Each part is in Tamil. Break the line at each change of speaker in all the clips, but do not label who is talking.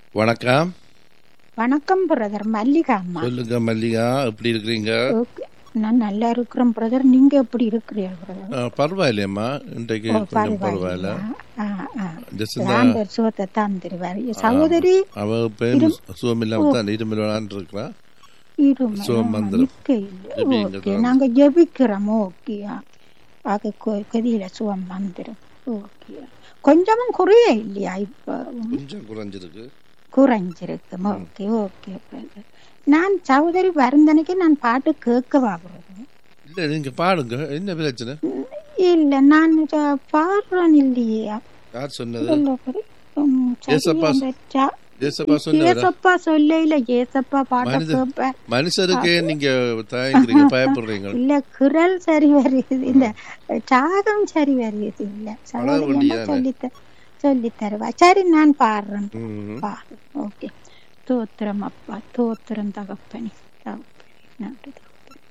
வணக்கம்
வணக்கம் பிரதர் மல்லிகா அம்மா
சொல்லுங்க மல்லிகா எப்படி இருக்கிறீங்க
ஓகே நான் நல்லா இருக்கிறேன் பிரதர் நீங்க எப்படி இருக்கிறீர்கள் பிரதர்
ஆ, பரவாயில்லையம்மா இன்றைக்கு
ஓ,
கொஞ்சம் பரவாயில்ல
ஆ, ஆ.
ஜெசிந்தா
ஆண்டவர் சுகத்தை தந்துருவார் சகோதரி
அவ பேர் சுகம் இல்லாம தான் இருமல் விளாண்டு இருக்கிறா
இருமை.
சுகம் வந்துரும்.
நிக்க இல்ல.
ஜெபிங்க
ஓகே நாங்க ஜெபிக்கிறோம் ஓகே அது கதியில சுகம் வந்துடும் ஓகே கொஞ்சமும் குறைய இல்லையா இப்ப
கொஞ்சம் குறைஞ்சிருக்கு
குறைஞ்சிருக்கு ஓகே ஓகே பிரதர் நான் சகோதரி வருந்தனைக்கு நான் பாட்டு கேட்கவா பிரதர்
இல்ல நீங்க பாடுங்க என்ன பிரச்சனை
இல்ல நான் இத பாடுறேன் இல்லையா
யார் சொன்னது
இல்ல பிரதர். உம், சரி,
ஏசப்பா
அந்த ச-
ஏசப்பா சொன்னதா
ஏசப்பா சொல்ல இல்ல ஏசப்பா பாட்ட
மனித-
கேட்பேன்
மனுஷருக்கே நீங்க தயங்குறீங்க பயப்படுறீங்க
இல்ல குரல் சரி வருது இல்ல சாகம் சரி வருது இல்ல சகோதரி என்ன
வேண்டியதானே?
சொல்லி சொல்லி தருவா சரி நான் பாடுறேன்
ம்.
பாடு ஓகே தோத்திரம் அப்பா தோத்திரம் தகப்பனி தகப்பனி நன்றி தகப்பனே.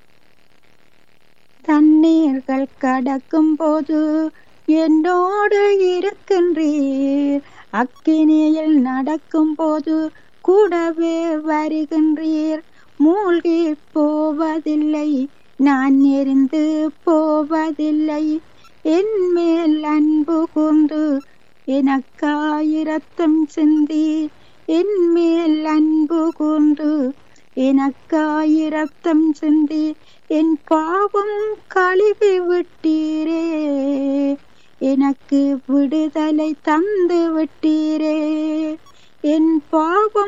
தண்ணீர்கள் கடக்கும் போது என்னோடு இருக்கின்றீர் அக்கினியில் நடக்கும் போது கூடவே வருகின்றீர் மூழ்கி போவதில்லை நான் எரிந்து போவதில்லை என் மேல் அன்பு கூர்ந்து எனக்காயிரத்தம் சிந்தி என் மேல் அன்பு கூர்ந்து எனக்காயிரத்தம் சிந்தி என் பாவம் கழுவி விட்டீரே எனக்கு விடுதலை தந்து விட்டீரே என் பாவம்